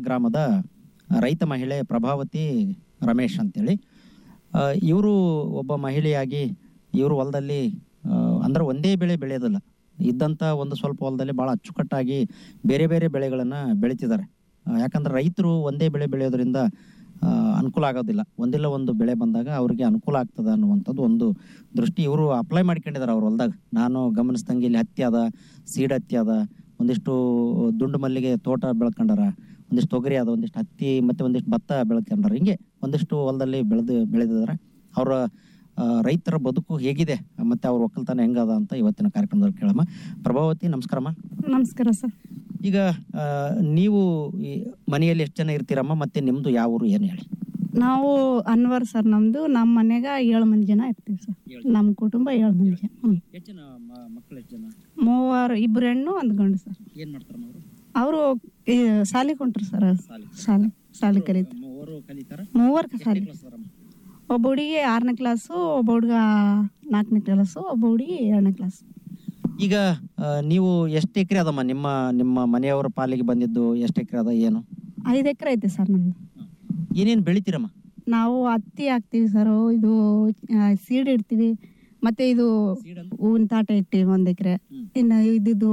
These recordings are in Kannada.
ಗ್ರಾಮದ ರೈತ ಮಹಿಳೆ ಪ್ರಭಾವತಿ ರಮೇಶ್ ಅಂತೇಳಿ ಇವರು ಒಬ್ಬ ಮಹಿಳೆಯಾಗಿ ಇವರು ಹೊಲದಲ್ಲಿ ಆ, ಅಂದ್ರೆ ಒಂದೇ ಬೆಳೆ ಬೆಳೆಯೋದಿಲ್ಲ ಇದ್ದಂಥ ಒಂದು ಸ್ವಲ್ಪ ಹೊಲದಲ್ಲಿ ಭಾಳ ಅಚ್ಚುಕಟ್ಟಾಗಿ ಬೇರೆ ಬೇರೆ ಬೆಳೆಗಳನ್ನು ಬೆಳೀತಿದ್ದಾರೆ ಆ, ಯಾಕಂದ್ರೆ ರೈತರು ಒಂದೇ ಬೆಳೆ ಬೆಳೆಯೋದ್ರಿಂದ ಆ, ಅನುಕೂಲ ಆಗೋದಿಲ್ಲ ಒಂದಿಲ್ಲ ಒಂದು ಬೆಳೆ ಬಂದಾಗ ಅವ್ರಿಗೆ ಅನುಕೂಲ ಆಗ್ತದೆ ಅನ್ನುವಂಥದ್ದು ಒಂದು ದೃಷ್ಟಿ ಇವರು ಅಪ್ಲೈ ಮಾಡ್ಕೊಂಡಿದ್ದಾರೆ ಅವ್ರ ಹೊಲ್ದಾಗ ನಾನು ಗಮನಿಸ್ದಂಗೆ ಇಲ್ಲಿ ಹತ್ತಿ ಅದ ಸೀಡ್ ಹತ್ತಿ ಅದ ಒಂದಿಷ್ಟು ದುಂಡು ಮಲ್ಲಿಗೆ ತೋಟ ಬೆಳ್ಕೊಂಡಾರ ಒಂದಿಷ್ಟು ತೊಗರಿ ಅದ ಒಂದಿಷ್ಟು ಹತ್ತಿ ಮತ್ತೆ ಒಂದಿಷ್ಟು ಭತ್ತ ಬೆಳ್ಕೊಂಡಾರ ಹಿಂಗೆ ಒಂದಿಷ್ಟು ಹೊಲದಲ್ಲಿ ಬೆಳೆದು ಬೆಳೆದಿದ್ದಾರೆ ಅವರ ರೈತರ ಬದುಕು ಹೇಗಿದೆ ಮತ್ತೆ ಅವ್ರ ಒಕ್ಕಲ್ತನ ಹೆಂಗದ ಅಂತ ಇವತ್ತಿನ ಕಾರ್ಯಕ್ರಮದಲ್ಲಿ ಕೇಳಮ್ಮ ಪ್ರಭಾವತಿ ನಮಸ್ಕಾರಮ್ಮ ನಮಸ್ಕಾರ ಸರ್ ಈಗ ಆ, ನೀವು ಈ ಮನೆಯಲ್ಲಿ ಎಷ್ಟು ಜನ ಇರ್ತೀರಮ್ಮ ಮತ್ತೆ ನಿಮ್ದು ಯಾವ ಊರು ಏನು ಹೇಳಿ ನಾವು ಅನ್ವರ್ ಸರ್ ನಮ್ದು ನಮ್ಮ ಮನೆಗ ಏಳು ಮಂದಿ ಜನ ಇರ್ತೀವಿ ಸರ್ ನಮ್ಮ ಕುಟುಂಬ ಏಳು ಮಂದಿ ಜನ ಹ್ಮ್. ಎಷ್ಟು ಜನ ಮಕ್ಕಳು ಎಷ್ಟು ಜನ ಮೂವರು ಇಬ್ರು ಹೆಣ್ಣು ಒಂದು ಗಂಡು ಸರ್ ಏನು ಮಾಡ್ತಾರಮ್ಮ ಅವರು ಅವರು ಸಾಲಿ ಕೊಂಟ್ರು ಸರ್ ಸಾಲಿ ಸಾಲಿ ಕಲಿತ ಮೂವರು ಕಲಿತಾರ ಮೂವರ್ಗ ಸಾಲಿ ಒಬ್ಬ ಹುಡುಗಿ ಆರನೇ ಕ್ಲಾಸು ಒಬ್ಬ ಹುಡುಗ ನಾಲ್ಕನೇ ಕ್ಲಾಸು ಒಬ್ಬ ಹುಡುಗಿ ಎರಡನೇ ಕ್ಲಾಸ್ ಈಗ ಆ, ನೀವು ಎಷ್ಟು ಎಕರೆ ಅದಮ್ಮ ನಿಮ್ಮ ನಿಮ್ಮ ಮನೆಯವರ ಪಾಲಿಗೆ ಬಂದಿದ್ದು ಎಷ್ಟು ಎಕರೆ ಅದ ಏನು ಐದು ಎಕರೆ ಐತೆ ಸರ್ ನಮ್ದು ಏನೇನು ಬೆಳಿತೀರಮ್ಮ ನಾವು ಹತ್ತಿ ಹಾಕ್ತೀವಿ ಸರ್ ಇದು ಸೀಡ್ ಇಡ್ತೀವಿ ಮತ್ತೆ ಇದು ಹೂವಿನ ತಾಟ ಇಟ್ಟಿವಿ ಒಂದ್ ಎಕರೆ ಇನ್ನು ಇದ್ದಿದ್ದು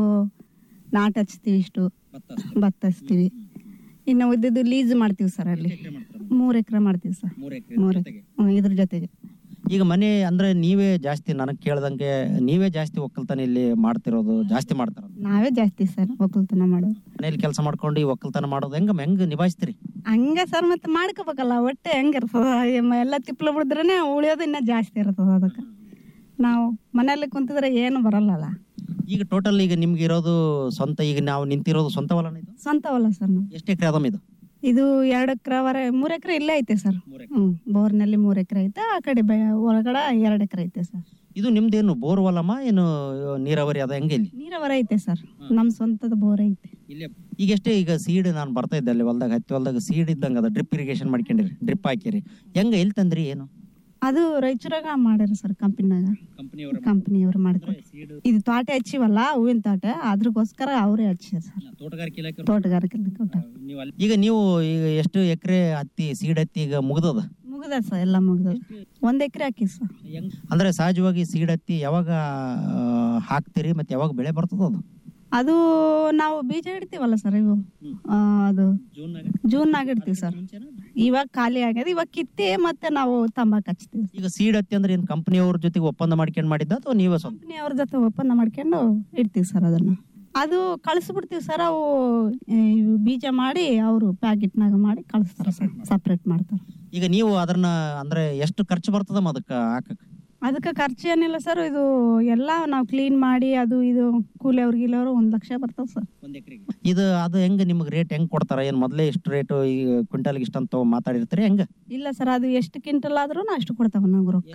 ನಾಟ್ ಹಚ್ತೀವಿ ಇಷ್ಟು ಭತ್ತ ಹಚ್ತೀವಿ ಇನ್ನು ಇದ್ದಿದ್ದು ಲೀಸ್ ಮಾಡ್ತೀವಿ ಸರ್ ಅಲ್ಲಿ ಮೂರ್ ಎಕರೆ ಮಾಡ್ತೀವಿ ಸರ್ ಮೂರ್ ಎಕರೆ ಇದ್ರ ಜೊತೆಗೆ ಈಗ ಮನೆ ಅಂದ್ರೆ ನೀವೇ ಜಾಸ್ತಿ ನನಗೆ ಕೇಳ್ದಂಗೆ ನೀವೇ ಜಾಸ್ತಿ ಒಕ್ಕಲ್ತನ ಇಲ್ಲಿ ಮಾಡ್ತಿರೋದು ಜಾಸ್ತಿ ಮಾಡ್ತಾರ ನಾವೇ ಜಾಸ್ತಿ ಸರ್ ಒಕ್ಕಲ್ತನ ಮಾಡೋದು ಮನೇಲಿ ಕೆಲಸ ಮಾಡ್ಕೊಂಡು ಈ ಒಕ್ಕಲ್ತನ ಮಾಡೋದು ಹೆಂಗ ಹೆಂಗ್ ನಿಭಾಯಿಸ್ತೀರಿ ಹಂಗ ಸರ್ ಮತ್ತೆ ಮಾಡ್ಕೋಬೇಕಲ್ಲ ಒಟ್ಟೆ ಹೆಂಗಿರ್ತದ ಎಲ್ಲ ತಿಪ್ಪಲ ಬಿಡಿದ್ರೇನೆ ಉಳಿಯೋದು ಇನ್ನ ಜಾಸ್ತಿ ಇರ್ತದ ಅದಕ್ಕೆ ನಾವು ಮನೆಯಲ್ಲಿ ಕುಂತಿದ್ರೆ ಏನು ಬರಲ್ಲಲ್ಲ ಈಗ ಟೋಟಲ್ ಈಗ ನಿಮ್ಗೆ ಇರೋದು ಸ್ವಂತ ಈಗ ನಾವು ನಿಂತಿರೋದು ಸ್ವಂತ ಹೊಲನ ಇದು ಸ್ವಂತ ಹೊಲ ಸರ್ ನಾವು ಎಷ್ಟು ಎಕರೆ ಅದಮ್ಮ ಇದು ಇದು ಎರಡು ಎಕರೆ ವರೆ ಮೂರ್ ಎಕರೆ ಇಲ್ಲೇ ಐತೆ ಸರ್ ಹ್ಮ್ ಬೋರ್ನಲ್ಲಿ ಮೂರ್ ಎಕರೆ ಐತೆ ಆ ಕಡೆ ಬೆ- ಹೊರಗಡೆ ಎರಡ್ ಎಕರೆ ಐತೆ ಸರ್ ಇದು ನಿಮ್ದೇನು ಬೋರ್ ಹೊಲಮ್ಮ ಏನು ನೀರಾವರಿ ಅದ ಹೆಂಗೆ ಇಲ್ಲಿ ನೀರಾವರಿ ಐತೆ ಸರ್ ನಮ್ ಸ್ವಂತದ ಬೋರ್ ಐತೆ ಈಗ ಎಷ್ಟೇ ಈಗ ಸೀಡ್ ನಾನು ಬರ್ತಾ ಇದ್ದೆ ಅಲ್ಲಿ ಹೊಲ್ದಾಗ ಹತ್ತಿ ಹೊಲ್ದಾಗ ಸೀಡ್ ಇದ್ದಂಗ ಅದ ಡ್ರಿಪ್ ಇರಿಗೇಷನ್ ಮಾಡ್ಕೊಂಡಿರಿ ಡ್ರಿಪ್ ಹಾಕಿರಿ ಹೆಂಗ ಎಲ್ಲಿ ತಂದ್ರಿ ಏನು ಅದು ರಾಯಚೂರಾಗ ಮಾಡ್ಯಾರ ಸರ್ ಕಂಪನಿಯಾಗ ಕಂಪನಿಯವ್ರು ಮಾಡಿಕೊಟ್ಟು ಇದು ತೋಟ ಹಚ್ಚಿವಲ್ಲ ಹೂವಿನ ತೋಟ ಅದ್ರಗೋಸ್ಕರ ಅವರೇ ಹಚ್ಚಿದ ಸರ್ ತೋಟಗಾರಿಕೆ ಇಲಾಖೆ ತೋಟಗಾರಿಕೆ ಕೊಟ್ಟಾರ. ಈಗ ನೀವು ಈಗ ಎಷ್ಟು ಎಕರೆ ಹತ್ತಿ ಸೀಡ್ ಹತ್ತಿ ಈಗ ಮುಗ್ದದ ಮುಗ್ದ ಸರ್ ಎಲ್ಲ ಮುಗ್ದ ಒಂದ್ ಎಕರೆ ಹಾಕಿ ಸರ್ ಅಂದ್ರೆ ಸಹಜವಾಗಿ ಸೀಡ್ ಹತ್ತಿ ಯಾವಾಗ ಆ, ಹಾಕ್ತೀರಿ ಮತ್ತೆ ಯಾವಾಗ ಬೆಳೆ ಬರ್ತದ ಅದು ಅದು ನಾವು ಬೀಜ ಇಡ್ತೀವಲ್ಲ ಸರ್ ಇವು ಆ, ಅದು ಜೂನ್ ನಾಗ ಇಡ್ತೀವಿ ಸರ್ ಇವಾಗ ಖಾಲಿ ಆಗ್ಯದ ಇವಾಗ ಕಿತ್ತಿ ಮತ್ತೆ ನಾವು ತಂಬಾಕ್ ಹಚ್ತೀವಿ ಈಗ ಸೀಡ್ ಹತ್ತಿ ಅಂದ್ರೆ ಏನ್ ಕಂಪನಿಯವ್ರ ಜೊತೆಗೆ ಒಪ್ಪಂದ ಮಾಡ್ಕೊಂಡ್ ಮಾಡಿದ್ದ ಅಥವಾ ನೀವೇ ಸ್ವಂತ ಕಂಪ್ನಿ ಅವ್ರ ಜೊತೆ ಒಪ್ಪಂದ ಮಾಡ್ಕೊಂಡು ಇಡ್ತೀವಿ ಸರ್ ಅದನ್ನ ಅದು ಕಳಿಸ್ಬಿಡ್ತೀವಿ ಸರ್ ಅವು ಆ, ಇವು ಬೀಜ ಮಾಡಿ ಅವರು ಪ್ಯಾಕೆಟ್ನಾಗ ಮಾಡಿ ಕಳಿಸ್ತಾರೆ ಸರ್ ಸಪ್ರೇಟ್ ಮಾಡ್ತಾರೆ ಈಗ ನೀವು ಅದನ್ನ ಅಂದ್ರೆ ಎಷ್ಟು ಖರ್ಚು ಬರ್ತದಮ್ಮ ಅದಕ್ಕೆ ಹಾಕಕ್ ಅದಕ್ಕೆ ಖರ್ಚು ಏನಿಲ್ಲ ಸರ್ ಇದು ಎಲ್ಲ ನಾವು ಕ್ಲೀನ್ ಮಾಡಿ ಅದು ಇದು ಕೂಲಿ ಅವ್ರಿಗೆ ಇಲ್ಲವರು ಒಂದ್ ಲಕ್ಷ ಬರ್ತದೆ ಸರ್ ಇದು ಅದು ಹೆಂಗ ನಿಮ್ಗೆ ರೇಟ್ ಹೆಂಗ್ ಕೊಡ್ತಾರ ಏನ್ ಮೊದ್ಲೇ ಇಷ್ಟು ರೇಟ್ ಈ ಕ್ವಿಂಟಲ್ಗೆ ಇಷ್ಟ ಅಂತ ಮಾತಾಡಿರ್ತೀರಿ ಹೆಂಗ ಇಲ್ಲ ಸರ್ ಅದು ಎಷ್ಟು ಕ್ವಿಂಟಲ್ ಆದ್ರೂ ಅಷ್ಟು ಕೊಡ್ತಾವ ನಾವು ರೊಕ್ಕ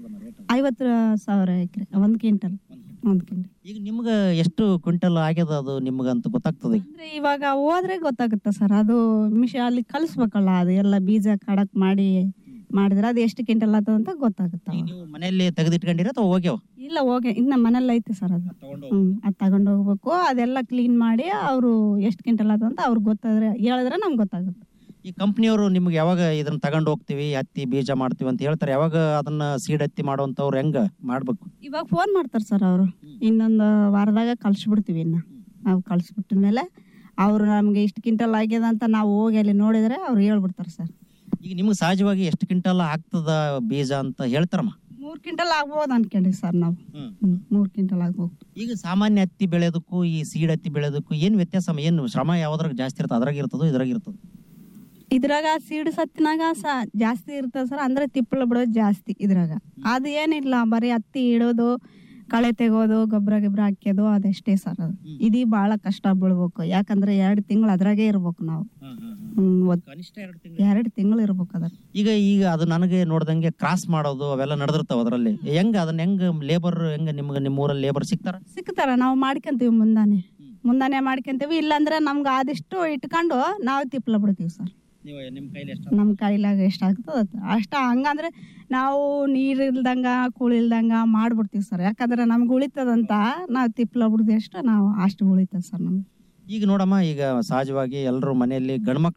ಐವತ್ತು ಸಾವಿರ ಎಕರೆ ಒಂದ್ ಕ್ವಿಂಟಲ್ ಒಂದ್ ಕ್ವಿಂಟಲ್ ಈಗ ನಿಮ್ಗೆ ಎಷ್ಟು ಕ್ವಿಂಟಲ್ ಆಗ್ಯದ ಅದು ನಿಮ್ಗಂತ ಗೊತ್ತಾಗ್ತದೆ ಈಗ ಅಂದ್ರೆ ಇವಾಗ ಹೋದ್ರೆ ಗೊತ್ತಾಗುತ್ತೆ ಸರ್ ಅದು ಮಿಷ ಅಲ್ಲಿ ಕಲಿಸ್ಬೇಕಲ್ಲ ಅದು ಎಲ್ಲ ಬೀಜ ಕಡಕ್ ಮಾಡಿ ಮಾಡಿದ್ರೆ ಅದು ಎಷ್ಟು ಕ್ವಿಂಟಲ್ ಆಗ್ತದ ಅಂತ ಗೊತ್ತಾಗುತ್ತೆ ಅವಾಗ. ನೀವು ಮನೆಯಲ್ಲಿ ತೆಗೆದಿಟ್ಕೊಂಡಿರ ಅಥವಾ ಹೋಗ್ಯಾವ ಇಲ್ಲ ಹೋಗಿ ಇನ್ನ ಮನೇಲಿ ಐತೆ ಸರ್ ಅದು ಹ್ಮ್ ಅದ್ ತಗೊಂಡು ಹೋಗ್ಬೇಕು ಅದೆಲ್ಲ ಕ್ಲೀನ್ ಮಾಡಿ ಅವರು ಎಷ್ಟು ಕ್ವಿಂಟಲ್ ಆತ ಅಂತ ಅವ್ರಿಗೆ ಗೊತ್ತಾದ್ರೆ ಹೇಳಿದ್ರೆ ನಮ್ಗೆ ಗೊತ್ತಾಗುತ್ತೆ ಈ ಕಂಪ್ನಿಯವರು ನಿಮ್ಗೆ ಯಾವಾಗ ಇದನ್ನ ತಗೊಂಡು ಹೋಗ್ತೀವಿ ಹತ್ತಿ ಬೀಜ ಮಾಡ್ತೀವಿ ಅಂತ ಹೇಳ್ತಾರೆ ಯಾವಾಗ ಅದನ್ನ ಸೀಡ್ ಹತ್ತಿ ಮಾಡುವಂತವ್ರು ಹೆಂಗ ಮಾಡ್ಬೇಕು ಇವಾಗ ಫೋನ್ ಮಾಡ್ತಾರೆ ಸರ್ ಅವರು ಇನ್ನೊಂದು ವಾರದಾಗ ಕಳ್ಸಿಬಿಡ್ತೀವಿ ಇನ್ನ ನಾವು ಕಳ್ಸಿಬಿಟ್ಟ ಮೇಲೆ ಅವರು ನಮ್ಗೆ ಇಷ್ಟು ಕ್ವಿಂಟಲ್ ಆಗ್ಯದ ಅಂತ ನಾವು ಹೋಗಿ ಅಲ್ಲಿ ನೋಡಿದ್ರೆ ಅವ್ರು ಹೇಳ್ಬಿಡ್ತಾರೆ ಸರ್ ಈಗ ನಿಮ್ಗೆ ಸಹಜವಾಗಿ ಎಷ್ಟು ಕ್ವಿಂಟಲ್ ಆಗ್ತದ ಬೀಜ ಅಂತ ಹೇಳ್ತಾರಮ್ಮ ಮೂರ್ ಕ್ವಿಂಟಲ್ ಆಗ್ಬೋದು ಅನ್ಕೊಂಡಿ ಸರ್ ನಾವು ಹ್ಮ್, ಮೂರ್ ಕ್ವಿಂಟಲ್ ಆಗ್ಬೋದು ಈಗ ಸಾಮಾನ್ಯ ಹತ್ತಿ ಬೆಳೆಯೋದಕ್ಕೂ ಈ ಸೀಡ್ ಹತ್ತಿ ಬೆಳೆಯೋದಕ್ಕೂ ಏನ್ ವ್ಯತ್ಯಾಸ ಏನು ಶ್ರಮ ಯಾವ್ದ್ರಾಗ ಜಾಸ್ತಿ ಇರ್ತದೆ ಅದ್ರಾಗ ಇರ್ತದೋ ಇದ್ರಾಗ ಇರ್ತದೆ ಇದ್ರಾಗ ಸೀಡು ಸತ್ತಿನಾಗ ಸ ಜಾಸ್ತಿ ಇರ್ತದೆ ಸರ್ ಅಂದ್ರೆ ತಿಪ್ಪಳ ಬಿಡೋದು ಜಾಸ್ತಿ ಇದ್ರಾಗ ಅದು ಏನಿಲ್ಲ ಬರೀ ಹತ್ತಿ ಇಡೋದು ಕಳೆ ತೆಗೋದು ಗೊಬ್ಬರ ಗಿಬ್ಬರ ಹಾಕ್ಯೋದು ಅದಷ್ಟೇ ಸರ್ ಅದು ಇದೀ ಬಹಳ ಕಷ್ಟ ಬೀಳ್ಬೇಕು ಯಾಕಂದ್ರೆ ಎರಡು ತಿಂಗಳು ಅದ್ರಾಗೆ ಇರ್ಬೇಕು ನಾವು ಹ್ಮ್ ಎರಡು ತಿಂಗಳು ಇರ್ಬೇಕು ಅದ್ರ ಈಗ ಈಗ ಅದು ನನಗೆ ನೋಡ್ದಂಗೆ ಕ್ರಾಸ್ ಮಾಡೋದು ಅವೆಲ್ಲ ನಡೆದಿರ್ತಾವ ಅದರಲ್ಲಿ ಹೆಂಗ ಅದನ್ನ ಹೆಂಗ ಲೇಬರ್ ಹೆಂಗ ನಿಮ್ಗೆ ನಿಮ್ಮ ಊರಲ್ಲಿ ಲೇಬರ್ ಸಿಗ್ತಾರ ಸಿಗ್ತಾರ ನಾವು ಮಾಡ್ಕೊಂತೀವಿ ಮುಂದಾನೆ ಮುಂದಾನೆ ಮಾಡ್ಕೊಂತೀವಿ ಇಲ್ಲಾಂದ್ರೆ ನಮ್ಗೆ ಆದಿಷ್ಟು ಇಟ್ಕೊಂಡು ನಾವು ತಿಪ್ಪಲ ಬಿಡ್ತೀವಿ ಸರ್ ನೀವು ನಿಮ್ ಕೈಲಿ ನಮ್ಮ ಕೈಲಾಗ ಎಷ್ಟು ಆಗ್ತದ ಅಷ್ಟ ಹಂಗಂದ್ರೆ ನಾವು ನೀರ್ ಇಲ್ದಂಗ ಕೂಳ್ ಇಲ್ದಂಗ ಮಾಡ್ಬಿಡ್ತೀವಿ ಸರ್ ಯಾಕಂದ್ರೆ ನಮ್ಗೆ ಉಳಿತದಂತ ನಾವು ತಿಪ್ಪಲ ಬಿಡ್ದು ಎಷ್ಟು ನಾವು ಅಷ್ಟು ಉಳಿತದ ಸರ್ ನಮ್ಗೆ ಈಗ ನೋಡಮ್ಮ ಈಗ ಸಹಜವಾಗಿ ಎಲ್ಲರೂ ಮನೆಯಲ್ಲಿ ಗಂಡ್ಮಕ್ಳು